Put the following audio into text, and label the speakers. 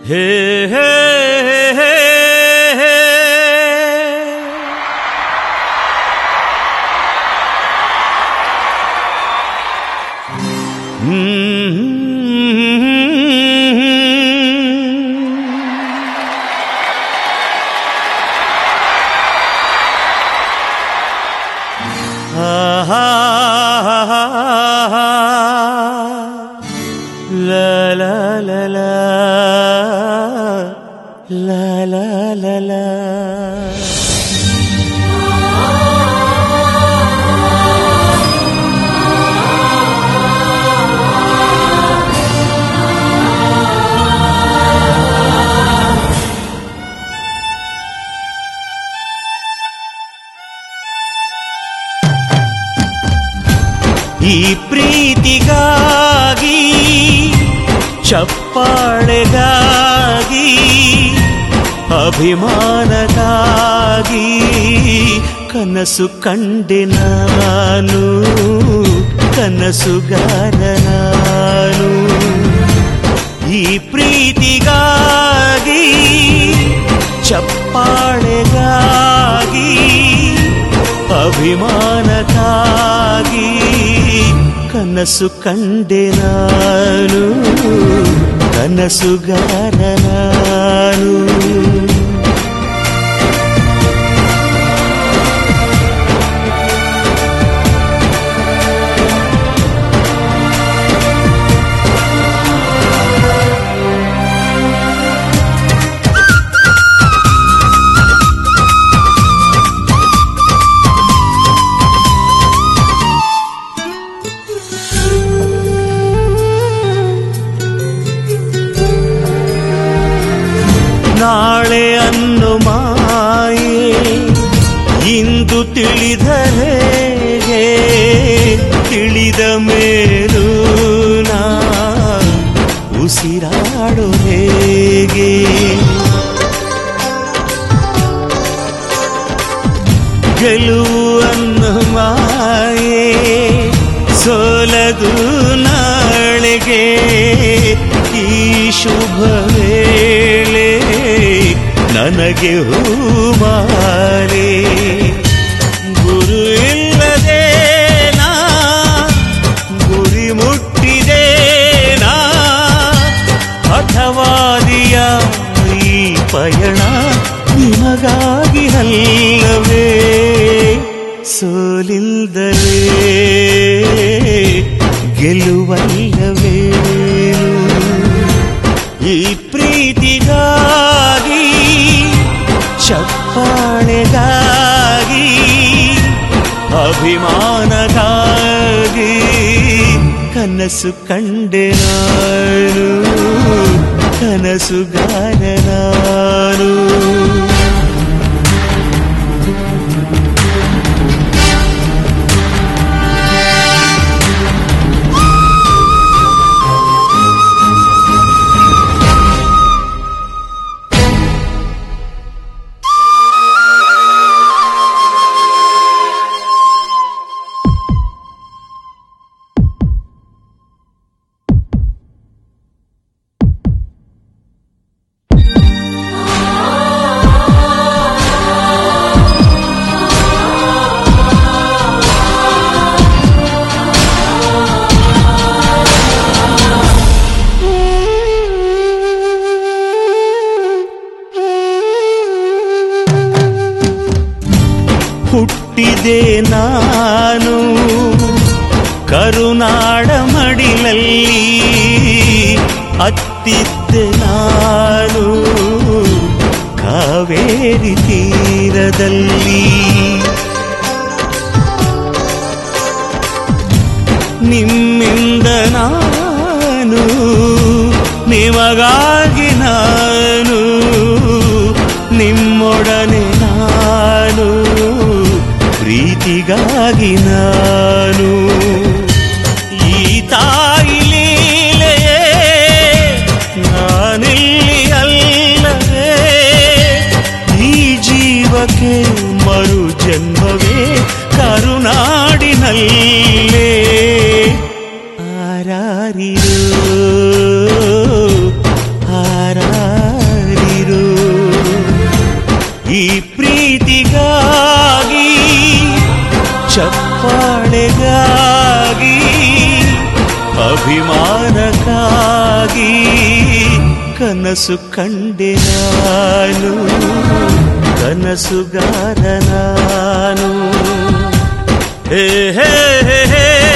Speaker 1: ಹೇ ಹೇ ಹೇ ಹೇ La la la la la la la la ಈ ಪ್ರೀತಿಗಾಗಿ ಚಪ್ಪಾಳೆಗಾಗಿ ಅಭಿಮಾನಗಾಗಿ ಕನಸು ಕಂಡೆ ನಾನು ಕನಸುಗಾರ ನಾನು ಈ ಪ್ರೀತಿಗಾಗಿ ಚಪ್ಪಾಳೆಗಾಗಿ ಅಭಿಮಾನಕ್ಕಾಗಿ ಕನಸು ಕಂಡೆ ನಾನು ಕನಸುಗಾರ ನಾನು ನಾಳೆ ಅನ್ನು ಮಾಯೆ ಇಂದು ತಿಳಿದರೇಗೆ ತಿಳಿದ ಮೇಲೂ ನಾ ಉಸಿರಾಡು ಹೇಗೆ ಗೆಲುವನ್ನು ಮಾಯೆ ಸೋಲದು ನಾಳೆಗೆ ಈ ಶುಭ ವೇಳೆ ನನಗೆ ಹೂಮಾಲೆ ಗುರು ಇಲ್ಲದೆ ನಾ ಗುರಿ ಮುಟ್ಟಿದೆ ನಾ ಹಠವಾದಿಯ ಈ ಪಯಣ ನಿಮಗಾಗಿ ಅಲ್ಲವೇ ಸೋಲಿಲ್ದಲೇ ಗೆಲುವಲ್ಲವೇ ಈ ಪ್ರೀತಿಗಾಗಿ ಚಪ್ಪಾಳೆಗಾಗಿ ಅಭಿಮಾನಗಾಗಿ ಕನಸು ಕಂಡೆ ನಾನು ಕನಸುಗಾರ ನಾನು ಹುಟ್ಟಿದೆ ನಾನು ಕರುನಾಡ ಮಡಿಲಲ್ಲಿ ಅತ್ತಿದ್ದೆ ನಾನು ಕಾವೇರಿ ತೀರದಲ್ಲಿ ನಿಮ್ಮಿಂದ ನಾನು ನಿಮಗಾಗಿ ನಾನು ನಿಮ್ಮೊಡನೆ ನಾನು ಪ್ರೀತಿಗಾಗಿ ನಾನು ಈ ತಾಯಿ ಲೀಲೆಯೇ ನಾನಿಲ್ಲಿ ಅಲ್ಲವೇ ಈ ಜೀವಕ್ಕೆ ಮರು ಜನ್ಮವೇ ಕರುನಾಡಿನಲ್ಲೇ ಆರಾರಿರೋ ಆರಾರಿರೋ ಚಪ್ಪಾಳೆಗಾಗಿ ಅಭಿಮಾನಕ್ಕಾಗಿ ಕನಸು ಕಂಡೆ ನಾನು ಕನಸುಗಾರ ನಾನು ಹೇ ಹೇ ಹೇ ಹೇ